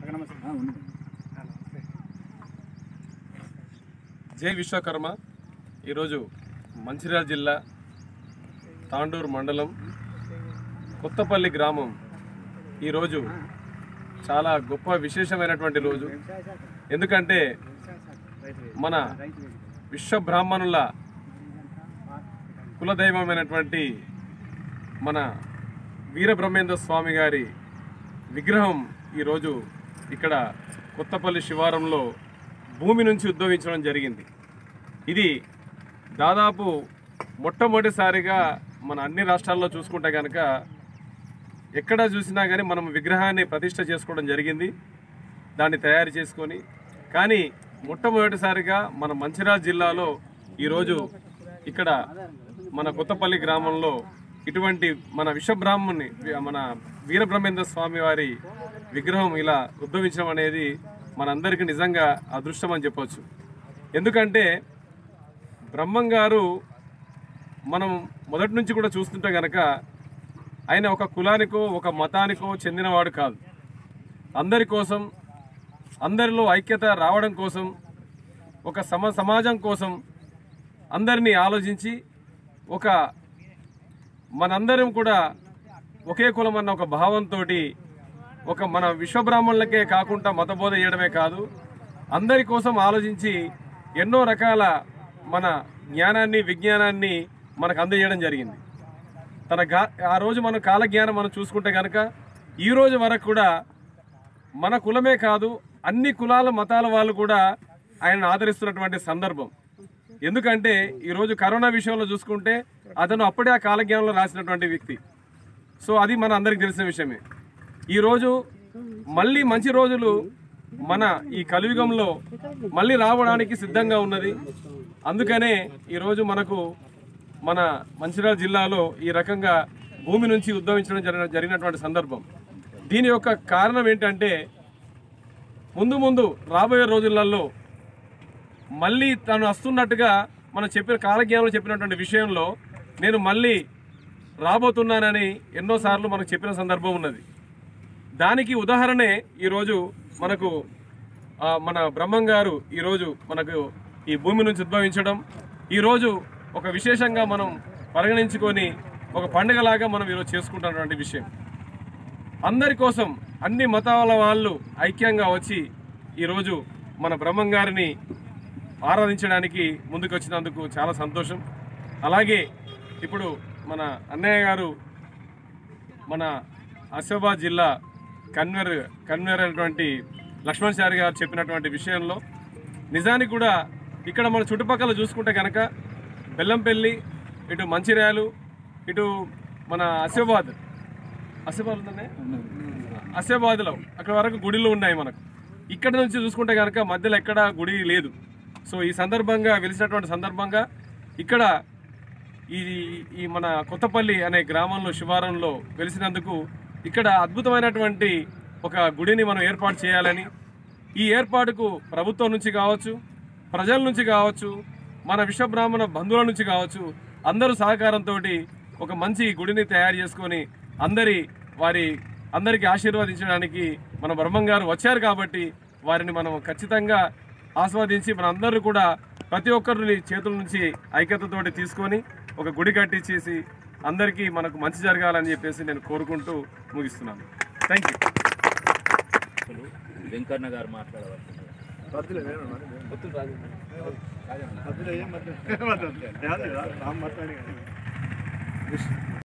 జై విశ్వకర్మ ఈరోజు మంచిర్యాల జిల్లా తాండూరు మండలం కొత్తపల్లి గ్రామం ఈరోజు చాలా గొప్ప విశేషమైనటువంటి రోజు ఎందుకంటే మన విశ్వ బ్రాహ్మణుల కులదైవమైనటువంటి మన వీరబ్రహ్మేంద్ర స్వామి గారి విగ్రహం ఈరోజు ఇక్కడ కొత్తపల్లి శివారంలో భూమి నుంచి ఉద్భవించడం జరిగింది ఇది దాదాపు మొట్టమొదటిసారిగా మన అన్ని రాష్ట్రాల్లో చూసుకుంటే కనుక ఎక్కడ చూసినా కానీ మనం విగ్రహాన్ని ప్రతిష్ట చేసుకోవడం జరిగింది దాన్ని తయారు చేసుకొని కానీ మొట్టమొదటిసారిగా మన మంచిర్యాల జిల్లాలో ఈరోజు ఇక్కడ మన కొత్తపల్లి గ్రామంలో ఇటువంటి మన విశ్వబ్రాహ్మణ్ణి మన వీరబ్రహ్మేంద్ర స్వామి వారి విగ్రహం ఇలా ఉద్భవించడం అనేది మనందరికీ నిజంగా అదృష్టం అని చెప్పొచ్చు ఎందుకంటే బ్రహ్మం గారు మనం మొదటి నుంచి కూడా చూస్తుంటే గనక ఆయన ఒక కులానికో ఒక మతానికో చెందినవాడు కాదు అందరి కోసం అందరిలో ఐక్యత రావడం కోసం ఒక సమ సమాజం కోసం అందరినీ ఆలోచించి ఒక మనందరం కూడా ఒకే కులం అన్న ఒక భావంతో ఒక మన విశ్వబ్రాహ్మణులకే కాకుండా మతబోధ చేయడమే కాదు అందరి కోసం ఆలోచించి ఎన్నో రకాల మన జ్ఞానాన్ని విజ్ఞానాన్ని మనకు అందజేయడం జరిగింది తన గా ఆ రోజు మన కాలజ్ఞానం మనం చూసుకుంటే కనుక ఈ రోజు వరకు కూడా మన కులమే కాదు అన్ని కులాల మతాల వాళ్ళు కూడా ఆయనను ఆదరిస్తున్నటువంటి సందర్భం ఎందుకంటే ఈరోజు కరోనా విషయంలో చూసుకుంటే అతను అప్పుడే ఆ కాలజ్ఞానంలో రాసినటువంటి వ్యక్తి సో అది మన అందరికి తెలిసిన విషయమే ఈరోజు మళ్ళీ మంచి రోజులు మన ఈ కలియుగంలో మళ్ళీ రావడానికి సిద్ధంగా ఉన్నది అందుకనే ఈరోజు మనకు మన మంచిర్యాల జిల్లాలో ఈ రకంగా భూమి నుంచి ఉద్భవించడం జరిగిన జరిగినటువంటి సందర్భం దీని యొక్క కారణం ఏంటంటే ముందు ముందు రాబోయే రోజులలో మళ్ళీ తను వస్తున్నట్టుగా మనం చెప్పిన కాలజ్ఞానంలో చెప్పినటువంటి విషయంలో నేను మళ్ళీ రాబోతున్నానని ఎన్నోసార్లు మనకు చెప్పిన సందర్భం ఉన్నది దానికి ఉదాహరణే ఈరోజు మనకు ఆ, మన బ్రహ్మం గారు ఈరోజు మనకు ఈ భూమి నుంచి ఉద్భవించడం ఈరోజు ఒక విశేషంగా మనం పరిగణించుకొని ఒక పండుగలాగా మనం ఈరోజు చేసుకుంటున్నటువంటి విషయం అందరి కోసం అన్ని మతాల వాళ్ళు ఐక్యంగా వచ్చి ఈరోజు మన బ్రహ్మం గారిని ఆరాధించడానికి ముందుకు వచ్చినందుకు చాలా సంతోషం అలాగే ఇప్పుడు మన అన్నయ్య గారు మన ఆసిఫాబాద్ జిల్లా కన్వర్ కన్వర్ అయినటువంటి లక్ష్మణ్ చారి గారు చెప్పినటువంటి విషయంలో నిజానికి కూడా ఇక్కడ మన చుట్టుపక్కల చూసుకుంటే కనుక బెల్లంపల్లి ఇటు మంచిర్యాలు ఇటు మన ఆసిఫాబాద్ ఆసిఫాబాద్ ఉందనే ఆసిఫాబాద్లో అక్కడ వరకు గుడిలు ఉన్నాయి మనకు ఇక్కడ నుంచి చూసుకుంటే కనుక మధ్యలో ఎక్కడ గుడి లేదు సో ఈ సందర్భంగా వెలిసినటువంటి సందర్భంగా ఇక్కడ ఈ ఈ మన కొత్తపల్లి అనే గ్రామంలో శివారంలో వెలిసినందుకు ఇక్కడ అద్భుతమైనటువంటి ఒక గుడిని మనం ఏర్పాటు చేయాలని ఈ ఏర్పాటుకు ప్రభుత్వం నుంచి కావచ్చు ప్రజల నుంచి కావచ్చు మన విశ్వబ్రాహ్మణ బంధువుల నుంచి కావచ్చు అందరూ సహకారంతో ఒక మంచి గుడిని తయారు చేసుకొని అందరి వారి అందరికీ ఆశీర్వదించడానికి మన బ్రహ్మం గారు వచ్చారు కాబట్టి వారిని మనం ఖచ్చితంగా ఆస్వాదించి మన అందరూ కూడా ప్రతి ఒక్కరిని చేతుల నుంచి ఐక్యతతోటి తీసుకొని ఒక గుడి కట్టించేసి అందరికీ మనకు మంచి జరగాలని చెప్పేసి నేను కోరుకుంటూ ముగిస్తున్నాను థ్యాంక్ యూ అసలు వెంకన్న గారు మాట్లాడవచ్చు రామ్ మాట్లాడి